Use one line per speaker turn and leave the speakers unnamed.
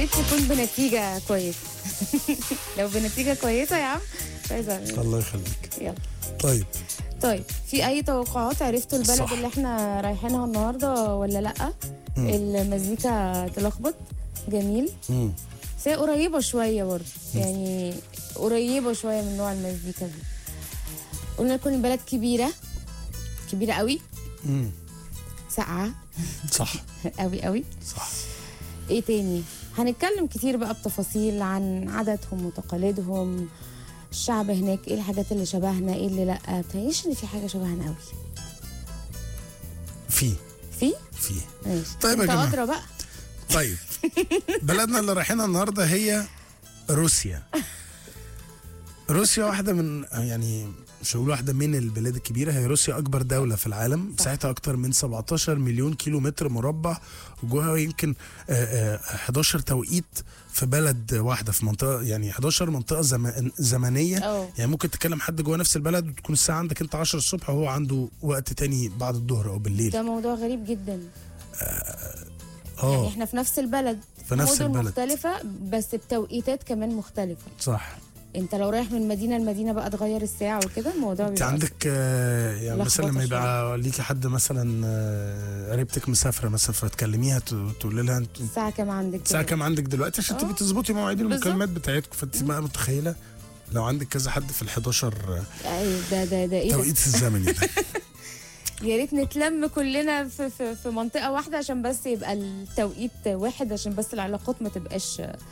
ريت تكون بنتيجه كويسه لو بنتيجه كويسه يا عم مش عايزه أعمل.
الله يخليك
يلا
طيب
طيب في اي توقعات عرفتوا البلد
صح.
اللي احنا رايحينها النهارده ولا لا المزيكا تلخبط جميل
مم.
بس هي قريبه شويه برضه يعني قريبه شويه من نوع المزيكا دي قلنا لكم البلد كبيره كبيره قوي
مم.
ساقعه
صح
قوي قوي
صح
ايه تاني هنتكلم كتير بقى بتفاصيل عن عاداتهم وتقاليدهم الشعب هناك ايه الحاجات اللي شبهنا ايه اللي لا بتهيأليش ان في حاجه شبهنا قوي
في
في
في
ماشي
طيب يا
انت
جماعة.
ادرى بقى
طيب بلدنا اللي رايحينها النهارده هي روسيا روسيا واحدة من يعني مش هقول واحدة من البلاد الكبيرة هي روسيا أكبر دولة في العالم مساحتها أكتر من 17 مليون كيلو متر مربع وجواها يمكن آه، آه، 11 توقيت في بلد واحدة في منطقة يعني 11 منطقة زم- زمنية
اه
يعني ممكن تكلم حد جوه نفس البلد وتكون الساعة عندك أنت 10 الصبح وهو عنده وقت تاني بعد الظهر أو بالليل
ده موضوع غريب جدا يعني
اه
احنا في نفس البلد
في نفس
مدن
البلد
مختلفة بس بتوقيتات كمان مختلفة
صح
انت لو رايح من مدينة لمدينة بقى تغير الساعة وكده الموضوع
انت
بيبقى
عندك آه، يعني
لخبطة
مثلا لما يبقى ليكي حد مثلا آه، قريبتك مسافره مثلا فتكلميها ت- تقول لها انت
الساعة كام عندك
الساعه
كده؟
كام عندك دلوقتي عشان
آه.
تبقي تظبطي مواعيد
بالظبط.
المكالمات بتاعتكم فانت بقى متخيله لو عندك كذا حد في ال 11
ايوه ده ده ده ايه ده؟
توقيت الزمني ده
يا ريت نتلم كلنا في, في, في منطقة واحدة عشان بس يبقى التوقيت واحد عشان بس العلاقات ما تبقاش